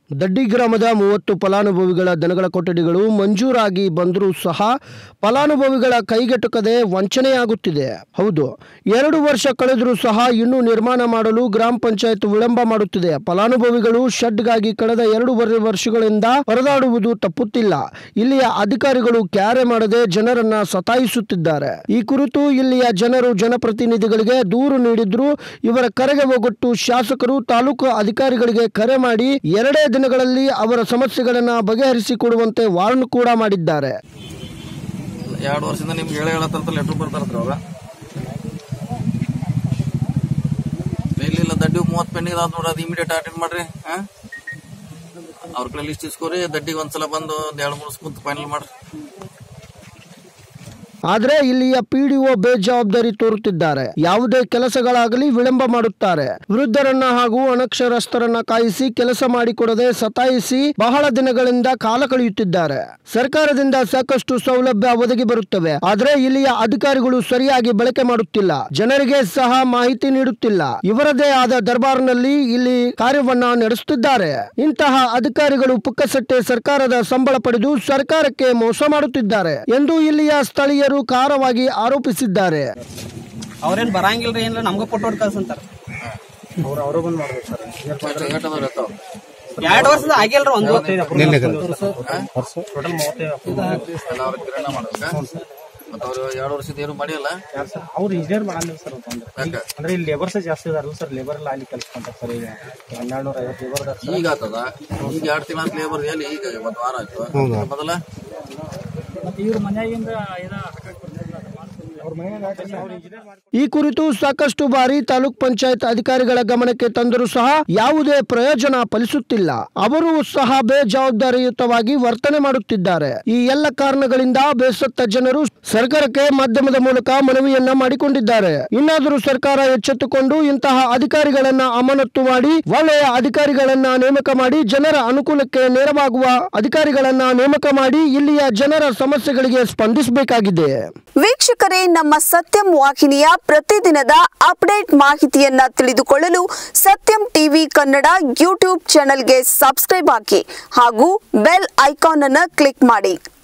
ದಡ್ಡಿ ಗ್ರಾಮದ ಮೂವತ್ತು ಫಲಾನುಭವಿಗಳ ದನಗಳ ಕೊಠಡಿಗಳು ಮಂಜೂರಾಗಿ ಬಂದರೂ ಸಹ ಫಲಾನುಭವಿಗಳ ಕೈಗೆಟುಕದೆ ವಂಚನೆಯಾಗುತ್ತಿದೆ ಹೌದು ಎರಡು ವರ್ಷ ಕಳೆದರೂ ಸಹ ಇನ್ನೂ ನಿರ್ಮಾಣ ಮಾಡಲು ಗ್ರಾಮ ಪಂಚಾಯತ್ ವಿಳಂಬ ಮಾಡುತ್ತಿದೆ ಫಲಾನುಭವಿಗಳು ಶೆಡ್ಗಾಗಿ ಕಳೆದ ಎರಡು ವರ್- ವರ್ಷಗಳಿಂದ ಪರದಾಡುವುದು ತಪ್ಪುತ್ತಿಲ್ಲ ಇಲ್ಲಿಯ ಅಧಿಕಾರಿಗಳು ಕ್ಯಾರೆ ಮಾಡದೆ ಜನರನ್ನ ಸತಾಯಿಸುತ್ತಿದ್ದಾರೆ ಈ ಕುರಿತು ಇಲ್ಲಿಯ ಜನರು ಜನಪ್ರತಿನಿಧಿಗಳಿಗೆ ದೂರು ನೀಡಿದ್ರು ಇವರ ಕರೆಗೆ ಹೋಗೊಟ್ಟು ಶಾಸಕರು ತಾಲೂಕು ಅಧಿಕಾರಿಗಳಿಗೆ ಕರೆ ಮಾಡಿ ಎರಡೇ ದಿನಗಳಲ್ಲಿ ಅವರ ಸಮಸ್ಯೆಗಳನ್ನ ಬಗೆಹರಿಸಿಕೊಡುವಂತೆ ವಾರ್ನ್ ಕೂಡ ಮಾಡಿದ್ದಾರೆ ಎರಡು ವರ್ಷದಿಂದ ನಿಮ್ಗೆ ಹೇಳ ಹೇಳತ್ತಂತ ಲೆಟ್ರ್ ಬರ್ತಾರತ್ರ ಅವಾಗ ಇಲ್ಲ ದಡ್ಡಿ ಮೂವತ್ತು ಪೆಂಡಿಂಗ್ ಅದಾವ ನೋಡ್ರಿ ಅದು ಇಮಿಡಿಯೇಟ್ ಅಟೆಂಡ್ ಮಾಡ್ರಿ ಹಾ ಅವ್ರ ಕಡೆ ಲಿಸ್ಟ್ ಇಸ್ಕೋರಿ ದಡ್ಡಿಗೆ ಒಂದ್ಸಲ ಬಂದು ಒಂದ್ ಎರಡು ಮೂರು ಕುಂತು ಫೈನಲ್ ಮಾಡ್ರಿ ಆದ್ರೆ ಇಲ್ಲಿಯ ಪಿಡಿಒ ಬೇಜವಾಬ್ದಾರಿ ತೋರುತ್ತಿದ್ದಾರೆ ಯಾವುದೇ ಕೆಲಸಗಳಾಗಲಿ ವಿಳಂಬ ಮಾಡುತ್ತಾರೆ ವೃದ್ಧರನ್ನ ಹಾಗೂ ಅನಕ್ಷರಸ್ಥರನ್ನ ಕಾಯಿಸಿ ಕೆಲಸ ಮಾಡಿಕೊಡದೆ ಸತಾಯಿಸಿ ಬಹಳ ದಿನಗಳಿಂದ ಕಾಲ ಕಳೆಯುತ್ತಿದ್ದಾರೆ ಸರ್ಕಾರದಿಂದ ಸಾಕಷ್ಟು ಸೌಲಭ್ಯ ಒದಗಿ ಬರುತ್ತವೆ ಆದ್ರೆ ಇಲ್ಲಿಯ ಅಧಿಕಾರಿಗಳು ಸರಿಯಾಗಿ ಬಳಕೆ ಮಾಡುತ್ತಿಲ್ಲ ಜನರಿಗೆ ಸಹ ಮಾಹಿತಿ ನೀಡುತ್ತಿಲ್ಲ ಇವರದೇ ಆದ ದರ್ಬಾರ್ನಲ್ಲಿ ಇಲ್ಲಿ ಕಾರ್ಯವನ್ನ ನಡೆಸುತ್ತಿದ್ದಾರೆ ಇಂತಹ ಅಧಿಕಾರಿಗಳು ಪುಕ್ಕಸಟ್ಟೆ ಸರ್ಕಾರದ ಸಂಬಳ ಪಡೆದು ಸರ್ಕಾರಕ್ಕೆ ಮೋಸ ಮಾಡುತ್ತಿದ್ದಾರೆ ಎಂದು ಇಲ್ಲಿಯ ಸ್ಥಳೀಯರು ಖಾರವಾಗಿ ಆರೋಪಿಸಿದ್ದಾರೆ ಅವ್ರೇನ್ ಬರಂಗಿಲ್ರಿ ಏನ್ರ ನಮ್ಗ ಕೊಟ್ಟು ಕಳ್ಸಂತಾರ ಏಟದವ್ರು ಇರ್ತಾವ ಎರಡ್ ವರ್ಷದ ಆಗಿಲ್ರಿ ಒಂದು ಎಲ್ಲ ಅವ್ರ ಕಿರಣ ಮಾಡ್ಬೇಕಾ ಮತ್ತೆ ಅವ್ರು ಎರಡು ವರ್ಷದ ಏನು ಮಾಡಿಲ್ಲ ಅವ್ರು ಇಂಜಿನಿಯರ್ ಮಾಡಲ್ಲ ಸರ್ ಬಂದ್ರೆ ಯಾಕ ಅಂದ್ರೆ ಇಲ್ಲಿ ಲೇಬರ್ಸ್ ಜಾಸ್ತಿ ಇದಾರಲ್ಲ ಸರ್ ಲೇಬರ್ ಎಲ್ಲ ಅಲ್ಲಿ ಕಲ್ಸ್ಕೊಂತಾರೆ ಸರ್ ಈಗ ಹನ್ನೆರಡು ನೂರ ಐವತ್ತು ಲೇಬರ್ ಇದಾರೆ ಈಗ ಆತದ ಈಗ ಎರಡು ತಿಂಗಳ ಲೇಬರ್ ಎಲ್ಲಿ ಈಗ ಒಂದು ವಾರ ಆಯ್ತು ಮೊದಲ ಇವ್ರ ಮನ್ಯಾಗಿಂದ ಅವ್ರ ಮನ್ಯಾಗ ಅವ್ರು ಇಂಜಿನಿಯರ್ ಮಾಡಿ ಈ ಕುರಿತು ಸಾಕಷ್ಟು ಬಾರಿ ತಾಲೂಕ್ ಪಂಚಾಯತ್ ಅಧಿಕಾರಿಗಳ ಗಮನಕ್ಕೆ ತಂದರೂ ಸಹ ಯಾವುದೇ ಪ್ರಯೋಜನ ಫಲಿಸುತ್ತಿಲ್ಲ ಅವರು ಸಹ ಬೇಜವಾಬ್ದಾರಿಯುತವಾಗಿ ವರ್ತನೆ ಮಾಡುತ್ತಿದ್ದಾರೆ ಈ ಎಲ್ಲ ಕಾರಣಗಳಿಂದ ಬೇಸತ್ತ ಜನರು ಸರ್ಕಾರಕ್ಕೆ ಮಾಧ್ಯಮದ ಮೂಲಕ ಮನವಿಯನ್ನ ಮಾಡಿಕೊಂಡಿದ್ದಾರೆ ಇನ್ನಾದರೂ ಸರ್ಕಾರ ಎಚ್ಚೆತ್ತುಕೊಂಡು ಇಂತಹ ಅಧಿಕಾರಿಗಳನ್ನ ಅಮಾನತು ಮಾಡಿ ಒಳ್ಳೆಯ ಅಧಿಕಾರಿಗಳನ್ನ ನೇಮಕ ಮಾಡಿ ಜನರ ಅನುಕೂಲಕ್ಕೆ ನೆರವಾಗುವ ಅಧಿಕಾರಿಗಳನ್ನ ನೇಮಕ ಮಾಡಿ ಇಲ್ಲಿಯ ಜನರ ಸಮಸ್ಯೆಗಳಿಗೆ ಸ್ಪಂದಿಸಬೇಕಾಗಿದೆ ವೀಕ್ಷಕರೇ ನಮ್ಮ ಸತ್ಯಂ ವಾಹಿನಿಯ ಪ್ರತಿದಿನದ ಅಪ್ಡೇಟ್ ಮಾಹಿತಿಯನ್ನ ತಿಳಿದುಕೊಳ್ಳಲು ಸತ್ಯಂ ಟಿವಿ ಕನ್ನಡ ಯೂಟ್ಯೂಬ್ ಚಾನೆಲ್ಗೆ ಸಬ್ಸ್ಕ್ರೈಬ್ ಹಾಕಿ ಹಾಗೂ ಬೆಲ್ ಐಕಾನ್ ಅನ್ನು ಕ್ಲಿಕ್ ಮಾಡಿ